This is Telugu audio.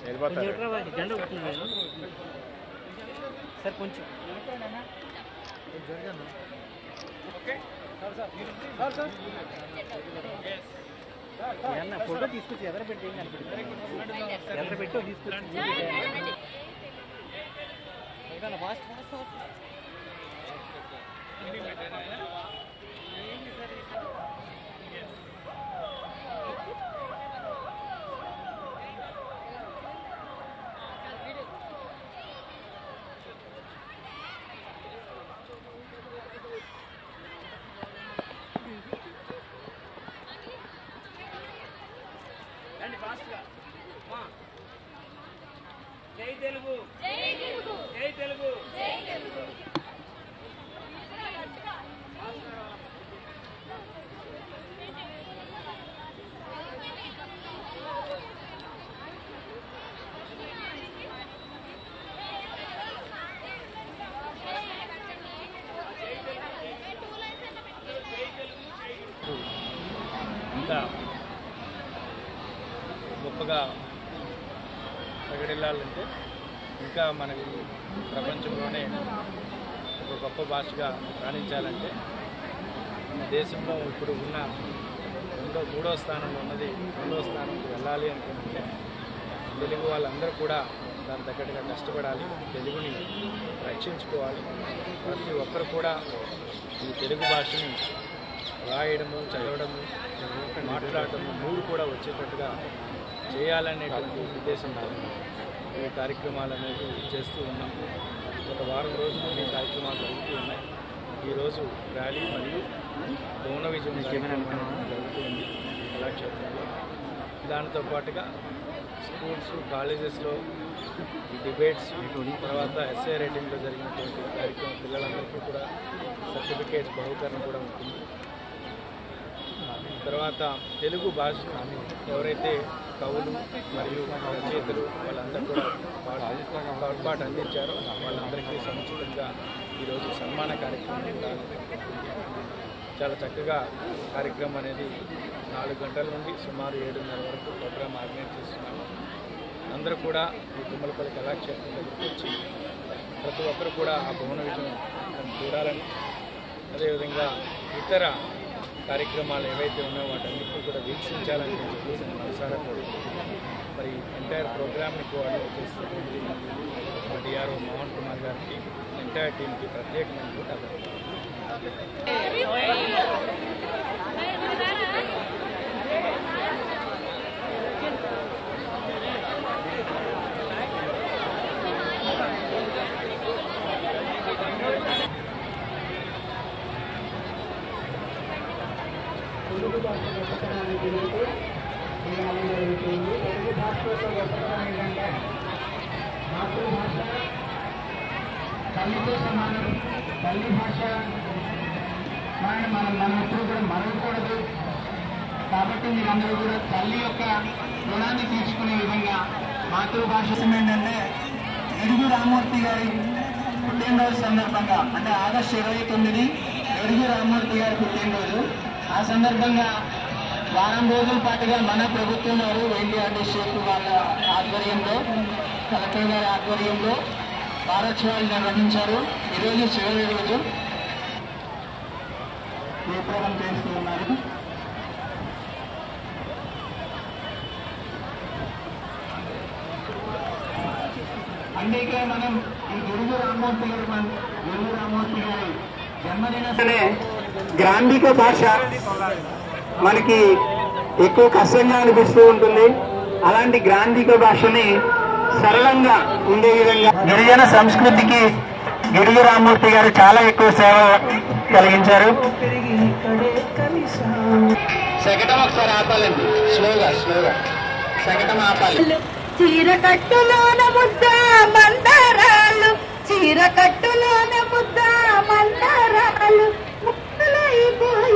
వెళ్ళిపోతారు జెండా కొట్టుకున్నాను సార్ కొంచెం ఏమన్నా ఫోటో తీసుకొచ్చి ఎదర పెట్టి ఏం కనపడుతుంది ఎదర పెట్టి తీసుకొచ్చి ఫాస్ట్ ఫాస్ట్ ఫాస్ట్ జై తెలుగు జై తెలుగు ఇంకా గొప్పగా ప్రకటిల్లాలంటే ఇంకా మనకి ప్రపంచంలోనే ఒక గొప్ప భాషగా రాణించాలంటే మన దేశంలో ఇప్పుడు ఉన్న రెండో మూడో స్థానంలో ఉన్నది రెండో స్థానంకి వెళ్ళాలి అనుకుంటే తెలుగు వాళ్ళందరూ కూడా దాని తగ్గట్టుగా కష్టపడాలి తెలుగుని రక్షించుకోవాలి ప్రతి ఒక్కరు కూడా ఈ తెలుగు భాషని రాయడము చదవడము మాట్లాడటము మూడు కూడా వచ్చేటట్టుగా చేయాలనేటువంటి ఉద్దేశంతో ఈ కార్యక్రమాలు అనేవి చేస్తూ ఉన్నాం గత వారం రోజుల నుండి ఈ కార్యక్రమాలు జరుగుతూ ఉన్నాయి ఈరోజు ర్యాలీ మరియు భువన విజయం కార్యక్రమం అనేది జరుగుతుంది ఈ కళాక్షేత్రంలో దానితో పాటుగా స్కూల్స్ కాలేజెస్లో ఈ డిబేట్స్ తర్వాత ఎస్ఏ రేటింగ్లో జరిగినటువంటి కార్యక్రమం పిల్లలందరికీ కూడా సర్టిఫికేట్స్ బహుకరణ కూడా ఉంటుంది తర్వాత తెలుగు భాషను ఎవరైతే కవులు మరియు రచయితలు వాళ్ళందరూ కూడా పాట తోడ్పాటు అందించారో వాళ్ళందరికీ సముచితంగా ఈరోజు సన్మాన కార్యక్రమం కూడా చాలా చక్కగా కార్యక్రమం అనేది నాలుగు గంటల నుండి సుమారు ఏడున్నర వరకు ప్రోగ్రామ్ ఆర్గనైజ్ చేస్తున్నాము అందరూ కూడా ఈ తుమ్మలపల్లి కళాక్షేత్రం దగ్గరికి వచ్చి ప్రతి ఒక్కరు కూడా ఆ భువన విజయం చూడాలని అదేవిధంగా ఇతర కార్యక్రమాలు ఏవైతే ఉన్నాయో వాటన్నిటిని కూడా వీక్షించాలని చెప్పేసి నేను మనసారా కోరుకుంటున్నాను మరి ఎంటైర్ ప్రోగ్రామ్ని కోఆర్డినేట్ చేసినటువంటి మా డిఆర్ఓ మోహన్ కుమార్ గారికి ఎంటైర్ టీంకి ప్రత్యేకమైన కూడా తెలుగు భాష గొప్పతనాన్ని గురించి ఇవాళ జరుగుతుంది తెలుగు భాష యొక్క గొప్పతనం ఏంటంటే మాతృభాష తల్లితో సమానం తల్లి భాష కానీ మనం మనం ఎప్పుడు కూడా మరవకూడదు కాబట్టి మీరందరూ కూడా తల్లి యొక్క రుణాన్ని తీర్చుకునే విధంగా మాతృభాష ఏంటంటే ఎడుగు రామూర్తి గారి పుట్టినరోజు సందర్భంగా అంటే ఆగస్టు ఇరవై తొమ్మిది ఎడుగు రామూర్తి గారి పుట్టినరోజు ఆ సందర్భంగా వారం రోజుల పాటుగా మన ప్రభుత్వం వారు ఎన్టీఆర్ డిస్ట్రిక్ట్ వాళ్ళ ఆధ్వర్యంలో కలెక్టర్ గారి ఆధ్వర్యంలో వారోత్సవాలు నిర్వహించారు ఈరోజు చివరి రోజు విప్లవం చేస్తూ ఉన్నారు అందుకే మనం ఈ గురువు రామ్మూర్తి గారు మన గురువు రామ్మూర్తి గారి జన్మదిన గ్రాంధిక భాష మనకి ఎక్కువ కష్టంగా అనిపిస్తూ ఉంటుంది అలాంటి గ్రాంధిక భాషని సరళంగా ఉండే విధంగా గిరిజన సంస్కృతికి గిడుగు రామ్మూర్తి గారు చాలా ఎక్కువ సేవ కలిగించారు శకటం ఒకసారి ఆపాలండి స్లోగా స్లోగా శకటం ఆపాలి చీర కట్టులోన ముద్ద మందారాలు చీర కట్టులోన ముద్ద మందారాలు ముక్కలైపోయి